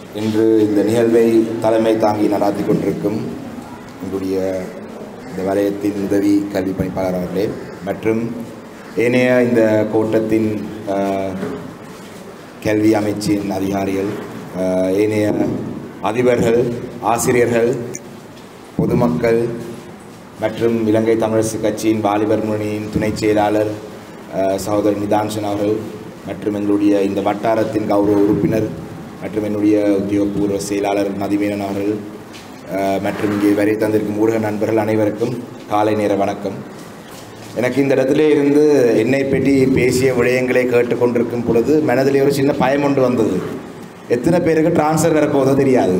இன்று இந்த நிகழ்வை தலைமை தாங்கி நடாத்தி கொண்டிருக்கும் எங்களுடைய இந்த வலயத்தின் உதவி கல்வி பணிப்பாளர் அவர்களே மற்றும் ஏனைய இந்த கோட்டத்தின் அஹ், கல்வி அமைச்சின் அதிகாரிகள் அஹ், ஏனைய அதிபர்கள் ஆசிரியர்கள் பொதுமக்கள் மற்றும் இலங்கை தமிழரசு கட்சியின் வாலிபர் முன்னணியின் துணைச் செயலாளர் அஹ், சகோதரர் நிதான்சன் அவர்கள் மற்றும் எங்களுடைய இந்த வட்டாரத்தின் கௌரவ உறுப்பினர் மற்றும் என்னுடைய உத்தியோகபூர்வ செயலாளர் மதிமேனன் அவர்கள் அஹ், மற்றும் இங்கே வரை தந்திருக்கும் ஊடக நண்பர்கள் அனைவருக்கும் காலை நேர வணக்கம் எனக்கு இந்த இடத்துல இருந்து என்னை பற்றி பேசிய விடயங்களை கேட்டுக்கொண்டிருக்கும் பொழுது மனதிலே ஒரு சின்ன பயம் ஒன்று வந்தது எத்தனை பேருக்கு டிரான்ஸ்ஃபர் வரப்போதோ தெரியாது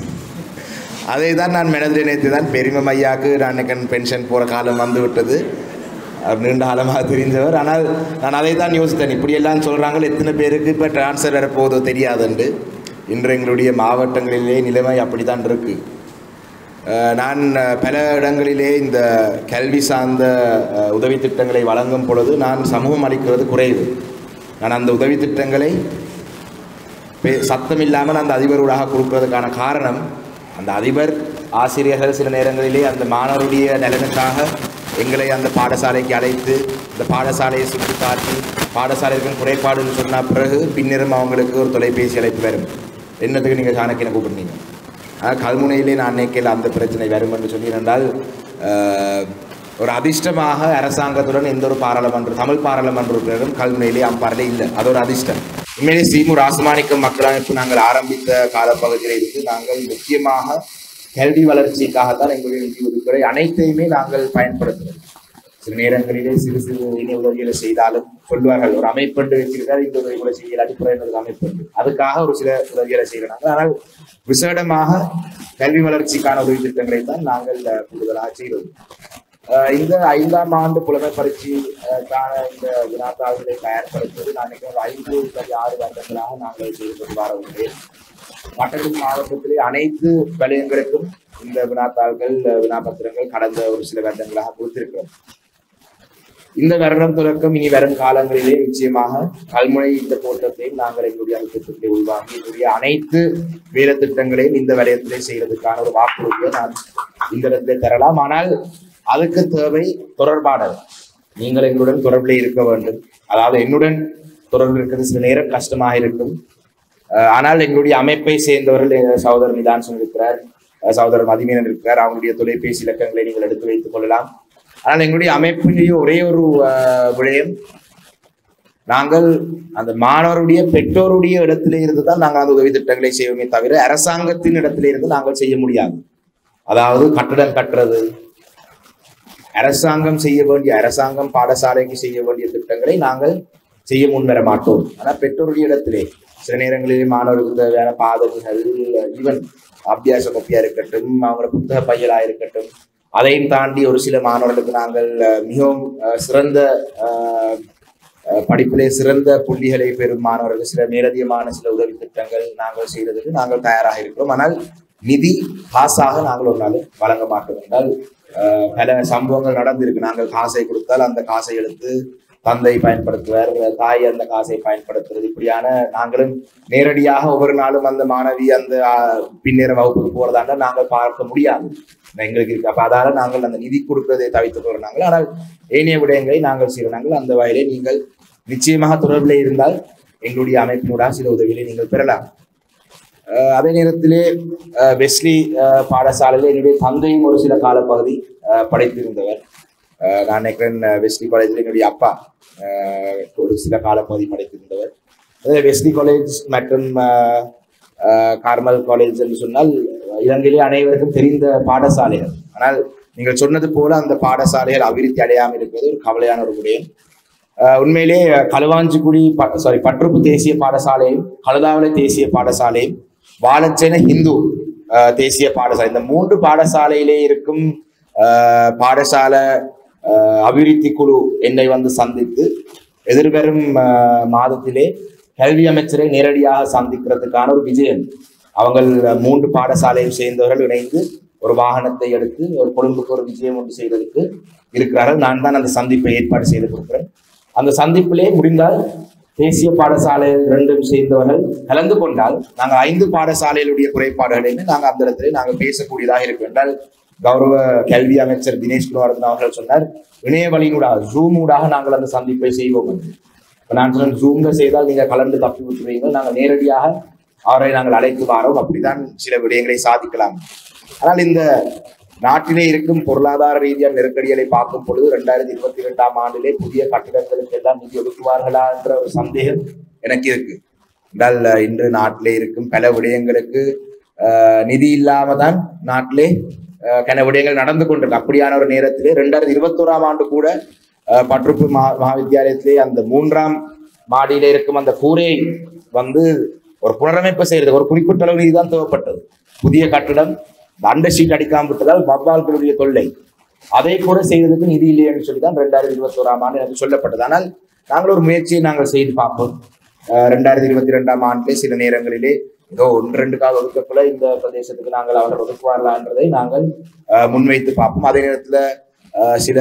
அதை தான் நான் மனதில் நினைத்து தான் பெருமை ஐயாவுக்கு நான் எனக்கு பென்ஷன் போகிற காலம் வந்து விட்டது அவர் நீண்ட காலமாக தெரிஞ்சவர் ஆனால் நான் அதை தான் யோசித்தேன் இப்படியெல்லாம் சொல்கிறாங்க எத்தனை பேருக்கு இப்போ டிரான்ஸ்ஃபர் வரப்போதோ தெரியாதுண்டு இன்று எங்களுடைய மாவட்டங்களிலே நிலைமை அப்படி தான் இருக்குது அஹ் நான் அஹ், பல இடங்களிலே இந்த கல்வி சார்ந்த அஹ், உதவி திட்டங்களை வழங்கும் பொழுது நான் சமூகம் அளிக்கிறது குறைவு நான் அந்த உதவி திட்டங்களை பே- சத்தம் இல்லாமல் அந்த அதிபரோடாக கொடுப்பதற்கான காரணம் அந்த அதிபர் ஆசிரியர்கள் சில நேரங்களிலே அந்த மாணவருடைய நலனுக்காக எங்களை அந்த பாடசாலைக்கு அழைத்து இந்த பாடசாலையை சுற்றி காட்டி பாடசாலைக்கும் குறைபாடுன்னு சொன்ன பிறகு பின்னரும் அவங்களுக்கு ஒரு தொலைபேசி அழைப்பு வரும் என்னத்துக்கு நீங்கள் சாணக்கியனை கூப்பிடுறீங்க ஆனால் கல்முனையிலே நான் நினைக்கல அந்த பிரச்சனை வரும் என்று சொல்லி என்றால் அஹ், ஒரு அதிர்ஷ்டமாக அரசாங்கத்துடன் எந்த ஒரு பாராளுமன்ற தமிழ் பாராளுமன்ற உறுப்பினரும் கல்முனையிலே அம்பாரிலே இல்லை அது ஒரு அதிர்ஷ்டம் உண்மையிலே சீமூர் ராசமாணிக்கம் மக்கள் அமைப்பு நாங்கள் ஆரம்பித்த காலப்பகுதியில் இருந்து நாங்கள் முக்கியமாக கல்வி வளர்ச்சிக்காகத்தான் எங்களுடைய நிதி ஒதுக்கீடு அனைத்தையுமே நாங்கள் பயன்படுத்துகிறோம் சில நேரங்களிலே சிறு சிறு இணை உதவிகளை செய்தாலும் சொல்வார்கள் ஒரு அமைப்பென்று வச்சிருக்காரு இந்த உதவி கூட செய்யல அடிப்படை என்பது அமைப்பென்று அதுக்காக ஒரு சில உதவிகளை செய்கிறாங்க ஆனால் விசேடமாக கல்வி வளர்ச்சிக்கான உதவி திட்டங்களை தான் நாங்கள் அஹ், கூடுதலாக செய்கிறோம் அஹ், இந்த ஐந்தாம் ஆண்டு புலமை பரீட்சைக்கான இந்த வினாத்தாள்களை தயார்படுத்துவது நான் நினைக்கிறேன் ஒரு ஐந்து அல்லது ஆறு வருடங்களாக நாங்கள் செய்து கொண்டு வர உள்ளேன் மட்டக்களப்பு மாவட்டத்திலே அனைத்து வலயங்களுக்கும் இந்த வினாத்தாள்கள் வினாபத்திரங்கள் கடந்த ஒரு சில வருடங்களாக கொடுத்திருக்கிறோம் இந்த வருடம் தொடக்கம் இனி வரும் காலங்களிலே நிச்சயமாக கல்முனை இந்த கோட்டத்தையும் நாங்கள் எங்களுடைய அந்த திட்டத்தை உள்வாங்கி எங்களுடைய அனைத்து வேலை திட்டங்களையும் இந்த வலயத்திலே செய்யறதுக்கான ஒரு வாக்குறுதியை நான் இந்த இடத்திலே தரலாம் ஆனால் அதுக்கு தேவை தொடர்பாடல் நீங்கள் எங்களுடன் தொடர்பிலே இருக்க வேண்டும் அதாவது என்னுடன் தொடர்பு இருக்கிறது சில நேரம் கஷ்டமாக இருக்கும் அஹ் ஆனால் எங்களுடைய அமைப்பை சேர்ந்தவர்கள் எங்கள் சகோதரர் நிதான்சன் இருக்கிறார் அஹ் சகோதரர் மதிமீனன் இருக்கிறார் அவங்களுடைய தொலைபேசி இலக்கங்களை நீங்கள் எடுத்து வைத்துக் கொள்ளலாம் ஆனால் எங்களுடைய அமைப்பிலேயே ஒரே ஒரு அஹ், விடயம் நாங்கள் அந்த மாணவருடைய பெற்றோருடைய இடத்திலே இருந்து தான் நாங்கள் அந்த உதவி திட்டங்களை செய்வோமே தவிர அரசாங்கத்தின் இடத்திலே இருந்து நாங்கள் செய்ய முடியாது அதாவது கட்டடம் கட்டுறது அரசாங்கம் செய்ய வேண்டிய அரசாங்கம் பாடசாலைக்கு செய்ய வேண்டிய திட்டங்களை நாங்கள் செய்ய முன்வர மாட்டோம் ஆனால் பெற்றோருடைய இடத்திலே சில நேரங்களிலே மாணவர்களுக்கு தேவையான பாதங்கள் ஈவன் அபியாச கொப்பியா இருக்கட்டும் அவங்களோட புத்தக பையலா இருக்கட்டும் அதையும் தாண்டி ஒரு சில மாணவர்களுக்கு நாங்கள் அஹ், மிகவும் அஹ், சிறந்த அஹ், அஹ், படிப்பிலே சிறந்த புள்ளிகளை பெறும் மாணவர்கள் சில மேலதிகமான சில உதவி திட்டங்கள் நாங்கள் செய்வதற்கு நாங்கள் தயாராக இருக்கிறோம் ஆனால் நிதி காசாக நாங்கள் ஒரு நாள் வழங்க மாட்டோம் என்றால் அஹ், பல சம்பவங்கள் நடந்திருக்கு நாங்கள் காசை கொடுத்தால் அந்த காசை எடுத்து தந்தை பயன்படுத்துவார் தாய் அந்த காசை பயன்படுத்துறது இப்படியான நாங்களும் நேரடியாக ஒவ்வொரு நாளும் அந்த மாணவி அந்த ஆஹ், பின்னேற வகுப்புக்கு போறதாண்ட நாங்கள் பார்க்க முடியாது எங்களுக்கு இருக்கு அப்ப அதால நாங்கள் அந்த நிதி கொடுப்பதை தவித்துக் கொள்கிறோம் நாங்கள் ஆனால் ஏனைய விடயங்களை நாங்கள் செய்கிறோம் நாங்கள் அந்த வகையிலே நீங்கள் நிச்சயமாக தொடர்பிலே இருந்தால் எங்களுடைய அமைப்பினூடாக சில உதவிகளை நீங்கள் பெறலாம் அஹ் அதே நேரத்திலே அஹ் வெஸ்லி அஹ் பாடசாலையில் என்னுடைய தந்தையும் ஒரு சில காலப்பகுதி அஹ் படைத்திருந்தவர் அஹ் நான் நினைக்கிறேன் அஹ் வெஸ்லி காலேஜில் என்னுடைய அப்பா அஹ் ஒரு சில காலப்பகுதி படைத்திருந்தவர் அதில் வெஸ்லி காலேஜ் மற்றும் அஹ், அஹ், கார்மல் காலேஜ் என்று சொன்னால் இலங்கையிலே அனைவருக்கும் தெரிந்த பாடசாலைகள் ஆனால் நீங்கள் சொன்னது போல அந்த பாடசாலைகள் அபிவிருத்தி அடையாமல் இருப்பது ஒரு கவலையான ஒரு விடயம் அஹ் உண்மையிலே களுவாஞ்சிக்குடி சாரி பற்றுப்பு தேசிய பாடசாலையும் கழுதாவளை தேசிய பாடசாலையும் வாழச்சேன ஹிந்து அஹ், தேசிய பாடசாலை இந்த மூன்று பாடசாலையிலே இருக்கும் அஹ், பாடசாலை அஹ், அபிவிருத்தி குழு என்னை வந்து சந்தித்து எதிர்வரும் அஹ், மாதத்திலே கல்வி அமைச்சரை நேரடியாக சந்திக்கிறதுக்கான ஒரு விஜயம் அவங்கள் மூன்று பாடசாலையும் சேர்ந்தவர்கள் இணைந்து ஒரு வாகனத்தை எடுத்து ஒரு கொழும்புக்கு ஒரு விஜயம் ஒன்று செய்வதற்கு இருக்கிறார்கள் நான் தான் அந்த சந்திப்பை ஏற்பாடு செய்து கொடுக்கிறேன் அந்த சந்திப்பிலே முடிந்தால் தேசிய பாடசாலையில் ரெண்டும் சேர்ந்தவர்கள் கலந்து கொண்டால் நாங்கள் ஐந்து பாடசாலைகளுடைய குறைபாடுகளையுமே நாங்கள் அந்த இடத்துல நாங்கள் பேசக்கூடியதாக இருக்கும் என்றால் கௌரவ கல்வி அமைச்சர் தினேஷ் குணவர்தன் அவர்கள் சொன்னார் இணைய வழியினூடாக ஜூம் ஊடாக நாங்கள் அந்த சந்திப்பை செய்வோம் என்று இப்ப நான் சொன்னேன் ஜூம்ல செய்தால் நீங்க கலந்து தப்பி விட்டுருவீங்க நாங்கள் நேரடியாக அவரை நாங்கள் அழைத்து வாரோம் அப்படிதான் சில விடயங்களை சாதிக்கலாம் ஆனால் இந்த நாட்டிலே இருக்கும் பொருளாதார ரீதியான நெருக்கடிகளை பார்க்கும் பொழுது ரெண்டாயிரத்தி இருபத்தி ரெண்டாம் ஆண்டிலே புதிய கட்டிடங்களுக்கு எல்லாம் நிதி ஒதுக்குவார்களா என்ற ஒரு சந்தேகம் எனக்கு இருக்கு என்றால் அஹ், இன்று நாட்டிலே இருக்கும் பல விடயங்களுக்கு அஹ், நிதி இல்லாம தான் நாட்டிலே அஹ், கன விடயங்கள் நடந்து கொண்டிருக்கு அப்படியான ஒரு நேரத்திலே ரெண்டாயிரத்தி இருபத்தோராம் ஆண்டு கூட அஹ், பற்றுப்பு மா மகாவித்தியாலயத்திலே அந்த மூன்றாம் மாடியில இருக்கும் அந்த கூரை வந்து ஒரு புனரமைப்பு செய்யறது ஒரு குறிப்பிட்ட அளவு நிதி தான் தேவைப்பட்டது புதிய கட்டிடம் இந்த அண்டர் ஷீட் அடிக்காம விட்டதால் வவ்வால்களுடைய தொல்லை அதை கூட செய்வதற்கு நிதி இல்லை என்று சொல்லி தான் ரெண்டாயிரத்தி இருபத்தோராம் ஆண்டு எனக்கு சொல்லப்பட்டது ஆனால் நாங்கள் ஒரு முயற்சியை நாங்கள் செய்து பார்ப்போம் அஹ் ரெண்டாயிரத்தி இருபத்தி ரெண்டாம் ஆண்டிலே சில நேரங்களிலே ஏதோ ஒன்று ரெண்டுக்காக ஒதுக்கக்குள்ள இந்த பிரதேசத்துக்கு நாங்கள் அவர்கள் ஒதுக்குவார்களான்றதை நாங்கள் அஹ், முன்வைத்து பார்ப்போம் அதே நேரத்துல அஹ், சில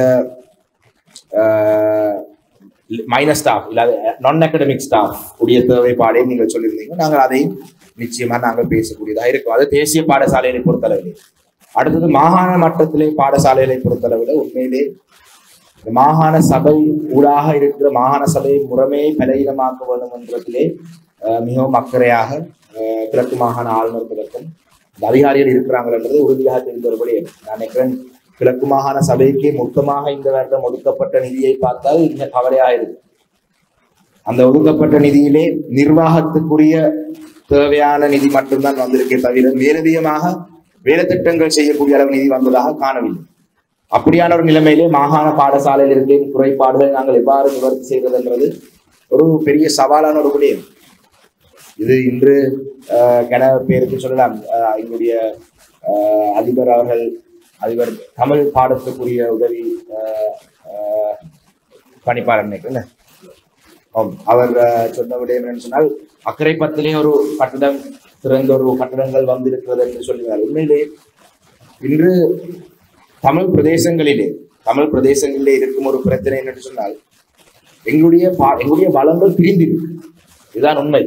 மைனஸ் ஸ்டாஃப் இல்லாத நான் அகடமிக் ஸ்டாஃப் உடைய தேவைப்பாடையும் நீங்கள் சொல்லியிருந்தீங்க நாங்கள் அதையும் நிச்சயமா நாங்கள் பேசக்கூடியதாக இருக்கும் அது தேசிய பாடசாலைகளை பொறுத்தளவிலே அடுத்தது மாகாண மட்டத்திலே பாடசாலைகளை பொறுத்தளவில் உண்மையிலே இந்த மாகாண சபை ஊடாக இருக்கிற மாகாண சபையை முறைமையை பலகீனமாக்க வேண்டும் என்றதிலே அஹ், மிகவும் அக்கறையாக அஹ், கிழக்கு மாகாண ஆளுநர் தொடக்கம் இந்த அதிகாரிகள் இருக்கிறாங்கன்றது உறுதியாக தெரிந்த ஒரு விடயம் நான் நினைக்கிறேன் கிழக்கு மாகாண சபைக்கு மொத்தமாக இந்த வருடம் ஒதுக்கப்பட்ட நிதியை பார்த்தால் மிக கவலையாக இருக்கு அந்த ஒதுக்கப்பட்ட நிதியிலே நிர்வாகத்துக்குரிய தேவையான நிதி மட்டும்தான் வந்திருக்கே தவிர மேலதிகமாக வேலை திட்டங்கள் செய்யக்கூடிய அளவு நிதி வந்ததாக காணவில்லை அப்படியான ஒரு நிலைமையிலே மாகாண பாடசாலையில் இருக்கும் குறைபாடுகளை நாங்கள் எவ்வாறு நிவர்த்தி செய்வது என்றது ஒரு பெரிய சவாலான ஒரு விடயம் இது இன்று அஹ், கன பேருக்கு சொல்லலாம் அஹ், எங்களுடைய அஹ், அதிபர் அவர்கள் அதிபர் தமிழ் பாடத்துக்குரிய உதவி அஹ், அஹ், பணிப்பாளர் நினைக்கிறேன் ஆம் அவர் அஹ், சொன்ன விடயம் என்னன்னு சொன்னால் அக்கரைப்பத்திலே ஒரு கட்டடம் சிறந்த ஒரு கட்டடங்கள் வந்திருக்கிறது என்று சொல்லுவார் உண்மையிலே இன்று தமிழ் பிரதேசங்களிலே தமிழ் பிரதேசங்களிலே இருக்கும் ஒரு பிரச்சனை என்று சொன்னால் எங்களுடைய பா- எங்களுடைய வளங்கள் பிரிந்திருக்கு இதுதான் உண்மை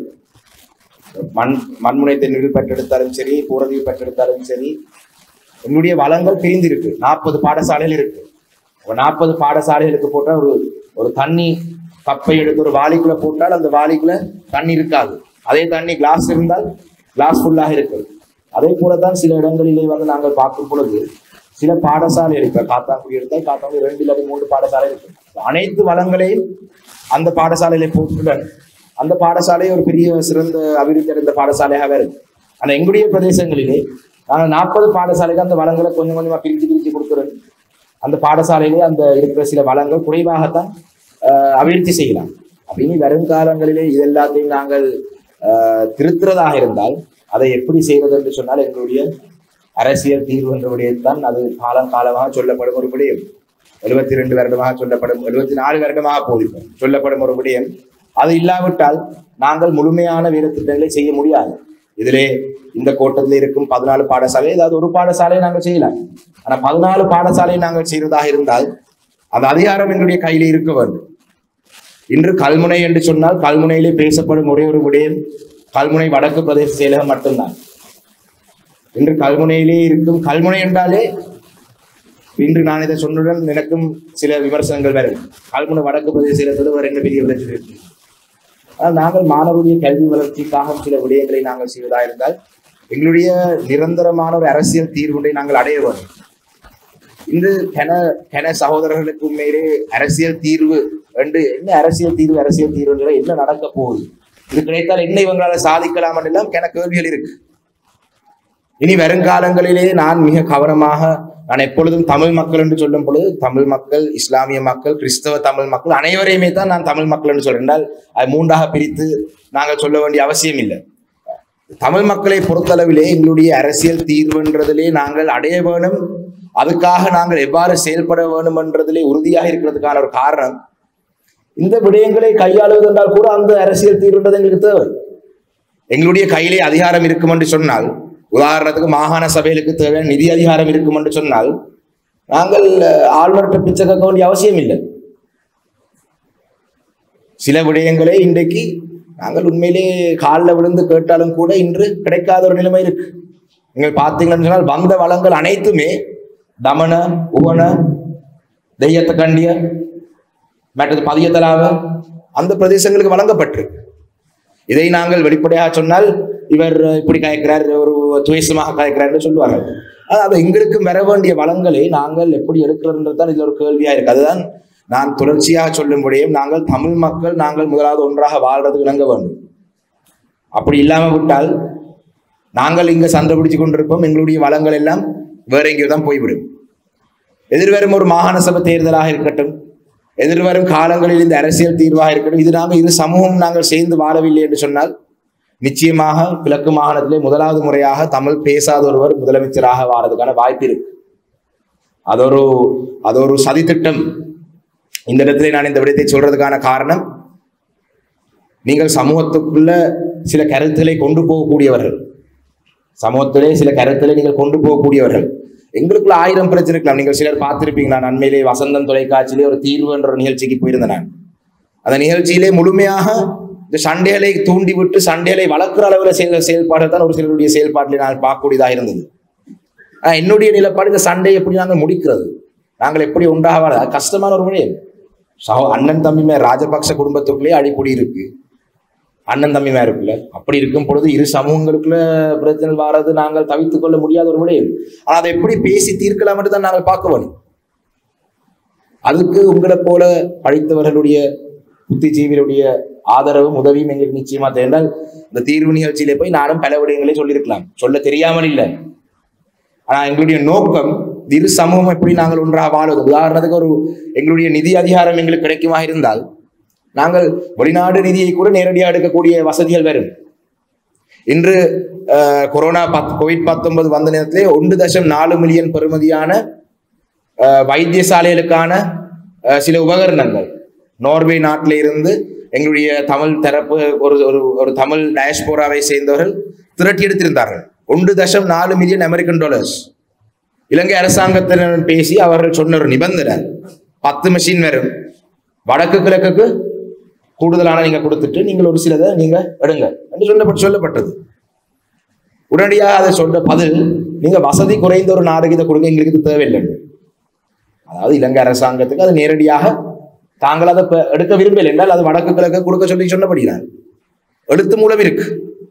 மண் மண்முனை தென்னில் பெற்றெடுத்தாலும் சரி பூரதியில் பெற்றெடுத்தாலும் சரி எங்களுடைய வளங்கள் பிரிந்திருக்கு நாற்பது பாடசாலைகள் இருக்கு ஒரு நாற்பது பாடசாலைகளுக்கு போட்டால் ஒரு ஒரு தண்ணி கப்பை எடுத்து ஒரு வாளிக்குள்ள போட்டால் அந்த வாளிக்குள்ள தண்ணி இருக்காது அதே தண்ணி கிளாஸ் இருந்தால் கிளாஸ் ஃபுல்லாக இருக்குது அதே போலதான் சில இடங்களிலே வந்து நாங்கள் பார்க்கும் பொழுது சில பாடசாலை இருக்கு காத்தாங்குடி எடுத்தால் காத்தாங்குடி ரெண்டு இல்லாத மூன்று பாடசாலை இருக்கு அனைத்து வளங்களையும் அந்த பாடசாலையில போட்டுடன் அந்த பாடசாலை ஒரு பெரிய சிறந்த அபிவிருத்தி அடைந்த பாடசாலையாக இருக்கு ஆனா எங்களுடைய பிரதேசங்களிலே நாங்கள் நாற்பது பாடசாலைக்கு அந்த வளங்களை கொஞ்சம் கொஞ்சமா பிரிச்சு பிரிச்சு கொடுக்குறோம் அந்த பாடசாலையிலே அந்த இருக்கிற சில வளங்கள் குறைவாகத்தான் ஆஹ், அபிவிருத்தி செய்யலாம் அப்ப இனி வருங்காலங்களிலே இது எல்லாத்தையும் நாங்கள் ஆஹ், திருத்துறதாக இருந்தால் அதை எப்படி செய்வது என்று சொன்னால் எங்களுடைய அரசியல் தீர்வு என்ற விடயத்தான் அது காலம் காலமாக சொல்லப்படும் ஒரு விடயம் எழுபத்தி ரெண்டு வருடமாக சொல்லப்படும் எழுபத்தி நாலு வருடமாக போதிப்போம் சொல்லப்படும் ஒரு விடயம் அது இல்லாவிட்டால் நாங்கள் முழுமையான வேலை திட்டங்களை செய்ய முடியாது இதிலே இந்த கோட்டத்தில் இருக்கும் பதினாலு பாடசாலை ஏதாவது ஒரு பாடசாலையை நாங்கள் செய்யலாம் ஆனா பதினாலு பாடசாலையை நாங்கள் செய்வதாக இருந்தால் அந்த அதிகாரம் எங்களுடைய கையிலே இருக்க வேண்டும் இன்று கல்முனை என்று சொன்னால் கல்முனையிலே பேசப்படும் ஒரே ஒரு விடயம் கல்முனை வடக்கு பிரதேச செயலகம் மட்டும்தான் இன்று கல்முனையிலே இருக்கும் கல்முனை என்றாலே இன்று நான் இதை சொன்னுடன் எனக்கும் சில விமர்சனங்கள் வரும் கல்முனை வடக்கு பிரதேச செயலகத்தில் வேறு என்ன பெரிய பிரச்சனை இருக்கு ஆனால் நாங்கள் மாணவருடைய கல்வி வளர்ச்சிக்காக சில விடயங்களை நாங்கள் செய்வதாக இருந்தால் எங்களுடைய நிரந்தரமான ஒரு அரசியல் தீர்வுகளை நாங்கள் அடைய வேண்டும் இன்று கென கென சகோதரர்களுக்கு உண்மையிலே அரசியல் தீர்வு என்று என்ன அரசியல் தீர்வு அரசியல் தீர்வுங்கிற என்ன நடக்க போகுது இது கிடைத்தால் என்ன இவங்களால சாதிக்கலாம் எல்லாம் கென கேள்விகள் இருக்கு இனி வருங்காலங்களிலே நான் மிக கவனமாக நான் எப்பொழுதும் தமிழ் மக்கள் என்று சொல்லும் பொழுது தமிழ் மக்கள் இஸ்லாமிய மக்கள் கிறிஸ்தவ தமிழ் மக்கள் அனைவரையுமே தான் நான் தமிழ் மக்கள் என்று சொல்றேன் என்றால் அது மூன்றாக பிரித்து நாங்கள் சொல்ல வேண்டிய அவசியம் இல்லை தமிழ் மக்களை பொறுத்தளவிலே எங்களுடைய அரசியல் தீர்வுன்றதிலே நாங்கள் அடைய வேணும் அதுக்காக நாங்கள் எவ்வாறு செயல்பட வேணும் என்றதிலே உறுதியாக இருக்கிறதுக்கான ஒரு காரணம் இந்த விடயங்களை கையாளுவது என்றால் கூட அந்த அரசியல் தீர்வுன்றது எங்களுக்கு தேவை எங்களுடைய கையிலே அதிகாரம் இருக்கும் என்று சொன்னால் உதாரணத்துக்கு மாகாண சபைகளுக்கு தேவையான நிதி அதிகாரம் இருக்கும் என்று சொன்னால் நாங்கள் அஹ், ஆளுநர்கிட்ட பிச்சை கேட்க வேண்டிய அவசியம் இல்லை சில விடயங்களே இன்றைக்கு நாங்கள் உண்மையிலே காலில் விழுந்து கேட்டாலும் கூட இன்று கிடைக்காத ஒரு நிலைமை இருக்கு நீங்கள் பார்த்தீங்கன்னு சொன்னால் வந்த வளங்கள் அனைத்துமே தமன உவன தெய்யத்த கண்டிய மற்றது பதியத்தலாவ அந்த பிரதேசங்களுக்கு வழங்கப்பட்டிருக்கு இதை நாங்கள் வெளிப்படையாக சொன்னால் இவர் இப்படி கயக்கிறார் ஒரு துவேசமாக கயக்கிறார் சொல்லுவார்கள் அதாவது எங்களுக்கும் வர வேண்டிய வளங்களை நாங்கள் எப்படி எடுக்கிறோன்றது தான் இதுல ஒரு கேள்வியா இருக்கு அதுதான் நான் தொடர்ச்சியாக சொல்லும்படியும் நாங்கள் தமிழ் மக்கள் நாங்கள் முதலாவது ஒன்றாக வாழ்றதுக்கு இணங்க வேண்டும் அப்படி இல்லாம விட்டால் நாங்கள் இங்க சண்டை பிடிச்சு கொண்டிருப்போம் எங்களுடைய வளங்கள் எல்லாம் வேற எங்கேயோ தான் போய்விடும் எதிர்வரும் ஒரு மாகாண சபை தேர்தலாக இருக்கட்டும் எதிர்வரும் காலங்களில் இந்த அரசியல் தீர்வாக இருக்கட்டும் இது நாங்கள் இரு சமூகம் நாங்கள் சேர்ந்து வாழவில்லை என்று சொன்னால் நிச்சயமாக கிழக்கு மாகாணத்திலே முதலாவது முறையாக தமிழ் பேசாத ஒருவர் முதலமைச்சராக வாரதுக்கான வாய்ப்பு இருக்கு அது ஒரு அது ஒரு சதித்திட்டம் இந்த இடத்திலே நான் இந்த விடயத்தை சொல்றதுக்கான காரணம் நீங்கள் சமூகத்துக்குள்ள சில கருத்துக்களை கொண்டு போகக்கூடியவர்கள் சமூகத்திலே சில கருத்துக்களை நீங்கள் கொண்டு போகக்கூடியவர்கள் எங்களுக்குள்ள ஆயிரம் பிரச்சனை இருக்கலாம் நீங்கள் சிலர் பார்த்திருப்பீங்க நான் அண்மையிலே வசந்தம் தொலைக்காட்சியிலே ஒரு தீர்வு என்ற ஒரு நிகழ்ச்சிக்கு போயிருந்தேன் நான் அந்த நிகழ்ச்சியிலே முழுமையாக இந்த சண்டைகளை தூண்டிவிட்டு சண்டைகளை வளர்க்குற அளவில் செயல் செயல்பாடு தான் ஒரு சிலருடைய செயல்பாட்டில் நான் பார்க்கக்கூடியதாக இருந்தது ஆனா என்னுடைய நிலப்பாடு இந்த சண்டையை எப்படி நாங்கள் முடிக்கிறது நாங்கள் எப்படி உண்டாக வாழ அது கஷ்டமான ஒரு விடயம் சகோ அண்ணன் தம்பிமே ராஜபக்ச குடும்பத்துக்குள்ளேயே அடிப்பொடி இருக்கு அண்ணன் தம்பிமா இருக்குல்ல அப்படி இருக்கும் பொழுது இரு சமூகங்களுக்குள்ள பிரச்சனை வாரது நாங்கள் தவித்துக் கொள்ள முடியாத ஒரு விடயம் ஆனா அதை எப்படி பேசி தீர்க்கலாம் என்று தான் நாங்கள் பார்க்க வேணும் அதுக்கு உங்களை போல படித்தவர்களுடைய புத்திஜீவிகளுடைய ஆதரவும் உதவியும் எங்களுக்கு நிச்சயமா தேர்ந்தால் இந்த தீர்வு நிகழ்ச்சியிலே போய் நானும் பல விடயங்களே சொல்லியிருக்கலாம் சொல்ல தெரியாமல் இல்லை ஆனா எங்களுடைய நோக்கம் இரு சமூகம் எப்படி நாங்கள் ஒன்றாக வாழ்வது உதாரணத்துக்கு ஒரு எங்களுடைய நிதி அதிகாரம் எங்களுக்கு கிடைக்குமா இருந்தால் நாங்கள் வெளிநாடு நிதியை கூட நேரடியாக எடுக்கக்கூடிய வசதிகள் வரும் இன்று அஹ், கொரோனா பத் கோவிட் பத்தொன்பது வந்த நேரத்திலே ஒன்று தசம் நாலு மில்லியன் பெறுமதியான அஹ், வைத்தியசாலைகளுக்கான அஹ், சில உபகரணங்கள் நார்வே நாட்டில இருந்து எங்களுடைய தமிழ் தரப்பு ஒரு ஒரு ஒரு தமிழ் டயஸ்போராவை சேர்ந்தவர்கள் திரட்டி எடுத்திருந்தார்கள் ஒன்று தசம் நாலு மில்லியன் அமெரிக்கன் டாலர்ஸ் இலங்கை அரசாங்கத்தினர் பேசி அவர்கள் சொன்ன ஒரு நிபந்தனை பத்து மெஷின் வரும் வடக்கு கிழக்குக்கு கூடுதலான நீங்க கொடுத்துட்டு நீங்கள் ஒரு சிலதை நீங்க எடுங்க என்று சொல்லப்பட்டு சொல்லப்பட்டது உடனடியாக அதை சொன்ன பதில் நீங்க வசதி குறைந்த ஒரு நாடுக்கு இதை கொடுங்க எங்களுக்கு இது தேவையில்லை அதாவது இலங்கை அரசாங்கத்துக்கு அது நேரடியாக தாங்கள் அதை பெ- எடுக்க விரும்பவில்லை என்றால் அது வடக்கு கிழக்கு கொடுக்க சொல்லி சொன்னபடினார் எழுத்து மூலம் இருக்கு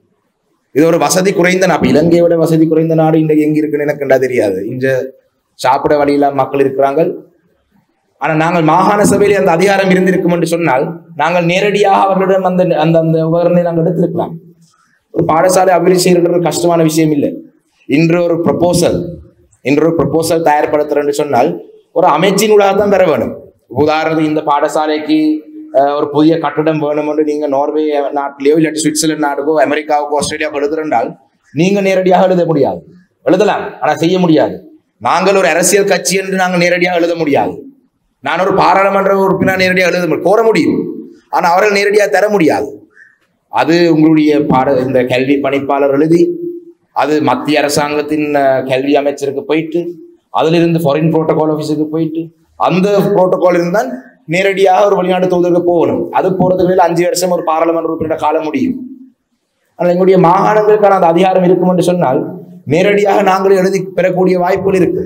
இது ஒரு வசதி குறைந்த நாடு இலங்கையை விட வசதி குறைந்த நாடு இன்றைக்கு எங்க இருக்குன்னு எனக்கு கண்டா தெரியாது இங்க சாப்பிட வழியில மக்கள் இருக்கிறாங்க ஆனா நாங்கள் மாகாண சபையிலே அந்த அதிகாரம் இருந்திருக்கும் என்று சொன்னால் நாங்கள் நேரடியாக அவர்களிடம் அந்த அந்த அந்த உபகரணை நாங்கள் எடுத்திருக்கலாம் ஒரு பாடசாலை அபிவிருத்தி செய்யறது ஒரு கஷ்டமான விஷயம் இல்லை இன்று ஒரு ப்ரப்போசல் இன்று ஒரு ப்ரப்போசல் தயார்படுத்துறேன்னு சொன்னால் ஒரு அமைச்சினூடாக தான் பெற வேணும் உதாரணத்துக்கு இந்த பாடசாலைக்கு அஹ், ஒரு புதிய கட்டடம் வேணும் என்று நீங்க நார்வே நாட்டிலேயோ இல்லாட்டி சுவிட்சர்லாந்து நாட்டுக்கோ அமெரிக்காவுக்கோ ஆஸ்திரேலியாவுக்கோ எழுதுறென்றால் நீங்க நேரடியாக எழுத முடியாது எழுதலாம் ஆனா செய்ய முடியாது நாங்கள் ஒரு அரசியல் கட்சி என்று நாங்கள் நேரடியாக எழுத முடியாது நான் ஒரு பாராளுமன்ற உறுப்பினர் நேரடியாக எழுத முடியும் கோர முடியும் ஆனா அவர்கள் நேரடியாக தர முடியாது அது உங்களுடைய பாட இந்த கல்வி பணிப்பாளர் எழுதி அது மத்திய அரசாங்கத்தின் அஹ், கல்வி அமைச்சருக்கு போயிட்டு அதிலிருந்து ஃபாரின் புரோட்டோகால் ஆஃபீஸுக்கு போயிட்டு அந்த புரோட்டோகால் இருந்தால் நேரடியாக ஒரு வெளிநாட்டு தூதருக்கு போகணும் அது போறதுக்கு அஞ்சு வருஷம் ஒரு பாராளுமன்ற உறுப்பினர் காலம் முடியும் ஆனால் எங்களுடைய மாகாணங்களுக்கான அந்த அதிகாரம் இருக்கும் என்று சொன்னால் நேரடியாக நாங்கள் எழுதி பெறக்கூடிய வாய்ப்புகள் இருக்கு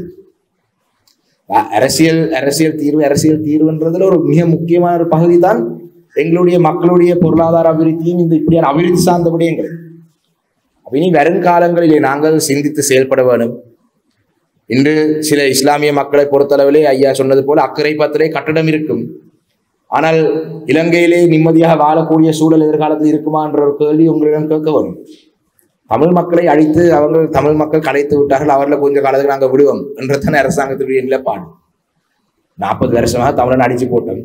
அ- அரசியல் அரசியல் தீர்வு அரசியல் தீர்வுன்றதுல ஒரு மிக முக்கியமான ஒரு பகுதி தான் எங்களுடைய மக்களுடைய பொருளாதார அபிவிருத்தியும் இந்த இப்படியான அபிவிருத்தி சார்ந்த விடயங்கள் அப்ப இனி வருங்காலங்களிலே நாங்கள் சிந்தித்து செயல்பட வேணும் இன்று சில இஸ்லாமிய மக்களை பொறுத்தளவிலே ஐயா சொன்னது போல அக்கறை பத்திலே கட்டடம் இருக்கும் ஆனால் இலங்கையிலே நிம்மதியாக வாழக்கூடிய சூழல் எதிர்காலத்தில் இருக்குமா என்ற ஒரு கேள்வி உங்களிடம் கேட்க வரும் தமிழ் மக்களை அழித்து அவங்க தமிழ் மக்கள் கலைத்து விட்டார்கள் அவர்களை கொஞ்ச காலத்துக்கு நாங்கள் விடுவோம் என்றதான அரசாங்கத்துடைய நிலைப்பாடு நாற்பது வருஷமாக தமிழன் அடிச்சு போட்டோம்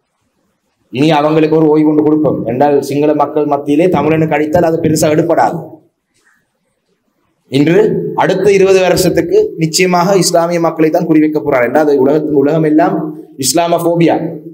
இனி அவங்களுக்கு ஒரு ஓய்வு கொண்டு கொடுப்போம் என்றால் சிங்கள மக்கள் மத்தியிலே தமிழனுக்கு அடித்தால் அது பெருசா எடுப்படாது இன்று அடுத்த இருபது வருஷத்துக்கு நிச்சயமாக இஸ்லாமிய மக்களை தான் குறிவைக்க போறார் என்றால் அது உலகத்தின் உலகம் எல்லாம் இஸ்லாமபோபியா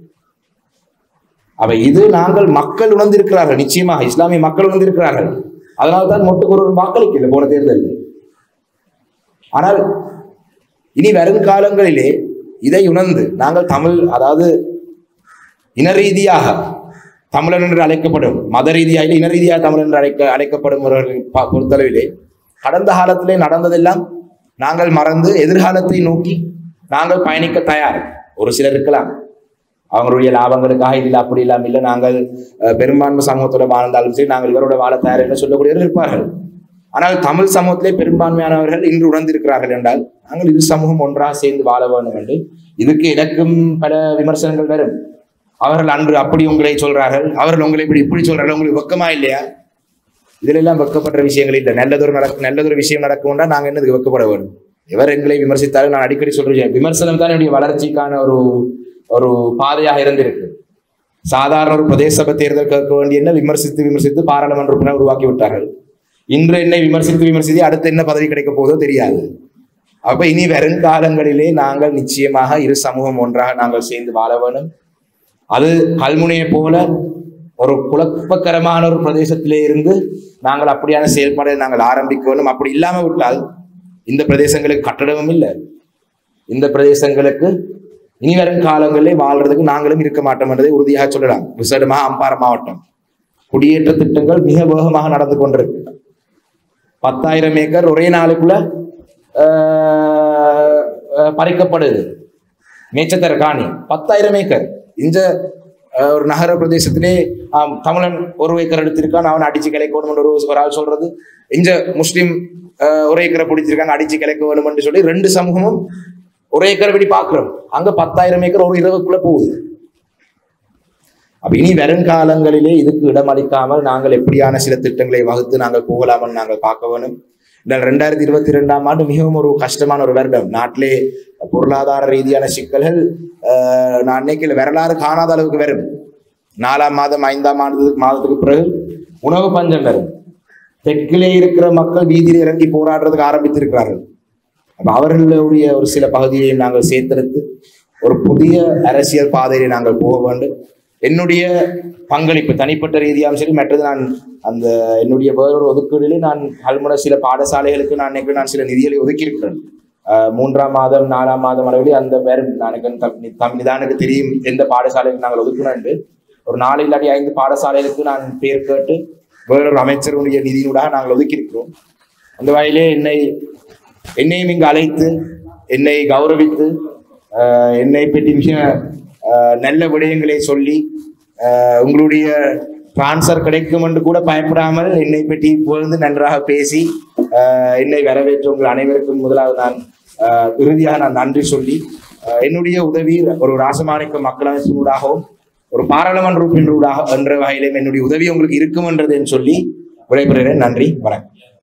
அவை இது நாங்கள் மக்கள் உணர்ந்திருக்கிறார்கள் நிச்சயமாக இஸ்லாமிய மக்கள் உணர்ந்திருக்கிறார்கள் அதனால தான் மொட்டுக்கு ஒரு வாக்களிக்கல போன தேர்தலில் ஆனால் இனி வரும் காலங்களிலே இதை உணர்ந்து நாங்கள் தமிழ் அதாவது இன ரீதியாக தமிழன் என்று அழைக்கப்படும் மத ரீதியாக இல்லை, இன ரீதியாக தமிழன் என்று அழைக்க அழைக்கப்படுபவர்கள் ப- பொறுத்தளவிலே கடந்த காலத்திலே நடந்ததெல்லாம் நாங்கள் மறந்து எதிர்காலத்தை நோக்கி நாங்கள் பயணிக்க தயார் ஒரு சிலர் இருக்கலாம் அவங்களுடைய லாபங்களுக்காக இல்லை அப்படி இல்லாமல் இல்லை நாங்கள் அஹ், பெரும்பான்மை சமூகத்தோட வாழ்ந்தாலும் சரி நாங்கள் இவரோட வாழ தயார் என்று சொல்லக்கூடியவர்கள் இருப்பார்கள் ஆனால் தமிழ் சமூகத்திலே பெரும்பான்மையானவர்கள் இன்று உணர்ந்திருக்கிறார்கள் என்றால் நாங்கள் இரு சமூகம் ஒன்றாக சேர்ந்து வாழ வேண்டும் என்று இதுக்கு எனக்கும் பல விமர்சனங்கள் வரும் அவர்கள் அன்று அப்படி உங்களை சொல்றார்கள் அவர்கள் உங்களை இப்படி இப்படி சொல்றார்கள் உங்களுக்கு வெக்கமா இல்லையா இதுல எல்லாம் வெக்கப்படுற விஷயங்கள் இல்லை நல்லதொரு நடக்க நல்லதொரு விஷயம் நடக்கும்னா நாங்க என்னதுக்கு வெக்கப்பட வேண்டும் எவர் எங்களை விமர்சித்தாலும் நான் அடிக்கடி சொல்றேன் விமர்சனம் தான் என்னுடைய வளர்ச்சிக்கான ஒரு ஒரு பாதையாக இருந்திருக்கு சாதாரண ஒரு பிரதேச சபை தேர்தல் கேட்க வேண்டிய என்ன விமர்சித்து விமர்சித்து பாராளுமன்ற உறுப்பினர் உருவாக்கி விட்டார்கள் இன்று என்னை விமர்சித்து விமர்சித்து அடுத்து என்ன பதவி கிடைக்க போதோ தெரியாது அப்ப இனி வருங்காலங்களிலே நாங்கள் நிச்சயமாக இரு சமூகம் ஒன்றாக நாங்கள் சேர்ந்து வாழ வேண்டும் அது கல்முனையை போல ஒரு குழப்பகரமான ஒரு பிரதேசத்திலே இருந்து நாங்கள் அப்படியான செயல்பாடை நாங்கள் ஆரம்பிக்க வேண்டும் அப்படி இல்லாம விட்டால் இந்த பிரதேசங்களுக்கு கட்டடமும் இல்லை இந்த பிரதேசங்களுக்கு இனி வரும் காலங்களிலே வாழ்றதுக்கு நாங்களும் இருக்க மாட்டோம் என்றதை உறுதியாக சொல்லலாம் விசேடமாக அம்பாறை மாவட்டம் குடியேற்ற திட்டங்கள் மிக வேகமாக நடந்து கொண்டிருக்கு பத்தாயிரம் ஏக்கர் ஒரே நாளுக்குள்ள ஆஹ், ஆஹ், பறிக்கப்படுது மேச்சத்தர காணி பத்தாயிரம் ஏக்கர் இந்த ஆஹ், ஒரு நகர பிரதேசத்திலே ஆம், தமிழன் ஒரு ஏக்கர் எடுத்திருக்கான் அவன் அடிச்சு கிளைக்கணும் ஒரு ஒரு ஆள் சொல்றது இந்த முஸ்லிம் ஆஹ், ஒரு ஏக்கரை பிடிச்சிருக்காங்க அடிச்சு கிளைக்க வேணும்னு சொல்லி ரெண்டு சமூகமும் ஒரு ஏக்கர் இப்படி பாக்குறோம் அங்க பத்தாயிரம் ஏக்கர் ஒரு இரவுக்குள்ள போகுது அப்ப இனி வருங்காலங்களிலே இதுக்கு இடமளிக்காமல் நாங்கள் எப்படியான சில திட்டங்களை வகுத்து நாங்கள் போகலாம்னு நாங்கள் பார்க்க வேணும் இந்த ரெண்டாயிரத்தி இருபத்தி ரெண்டாம் ஆண்டு மிகவும் ஒரு கஷ்டமான ஒரு வருடம் நாட்டிலே பொருளாதார ரீதியான சிக்கல்கள் ஆஹ், நான் அன்னைக்கு வரலாறு காணாத அளவுக்கு வரும் நாலாம் மாதம் ஐந்தாம் மாதத்துக்கு மாதத்துக்கு பிறகு உணவு பஞ்சம் வரும் தெற்கிலே இருக்கிற மக்கள் வீதியில் இறங்கி போராடுறதுக்கு ஆரம்பித்திருக்கிறார்கள் அப்ப அவர்களுடைய ஒரு சில பகுதியை நாங்கள் சேர்த்தெடுத்து ஒரு புதிய அரசியல் பாதையிலே நாங்கள் போக வேண்டும் என்னுடைய பங்களிப்பு தனிப்பட்ட ரீதியாகவும் சரி மற்றது நான் அந்த என்னுடைய வேறொரு ஒதுக்கீடுகளில் நான் கல்முனை சில பாடசாலைகளுக்கு நான் நினைக்கிறேன் நான் சில நிதிகளை ஒதுக்கியிருக்கிறேன் ஆஹ் மூன்றாம் மாதம் நாலாம் மாதம் அளவில் அந்த வேறு எனக்கு தம் தம் நிதானுக்கு தெரியும் எந்த பாடசாலைக்கு நாங்கள் ஒதுக்கணும் ஒரு நாலு இல்லாட்டி ஐந்து பாடசாலைகளுக்கு நான் பேர் கேட்டு வேறொரு அமைச்சருடைய நிதியினூடாக நாங்கள் ஒதுக்கியிருக்கிறோம் அந்த வகையிலே என்னை என்னையும் இங்கு அழைத்து என்னை கௌரவித்து ஆஹ் என்னை பற்றி மிக ஆஹ் நல்ல விடயங்களை சொல்லி ஆஹ் உங்களுடைய ட்ரான்ஸ்ஃபர் கிடைக்கும் என்று கூட பயப்படாமல் என்னை பற்றி புகழ்ந்து நன்றாக பேசி ஆஹ் என்னை வரவேற்ற உங்கள் அனைவருக்கும் முதலாவது நான் ஆஹ் இறுதியாக நான் நன்றி சொல்லி ஆஹ் என்னுடைய உதவி ஒரு ராசமாணிக்க மக்களமைப்பினூடாகவும் ஒரு பாராளுமன்ற உறுப்பினரூடாக என்ற வகையிலும் என்னுடைய உதவி உங்களுக்கு இருக்கும் என்றதை சொல்லி விடைபெறுகிறேன் நன்றி வணக்கம்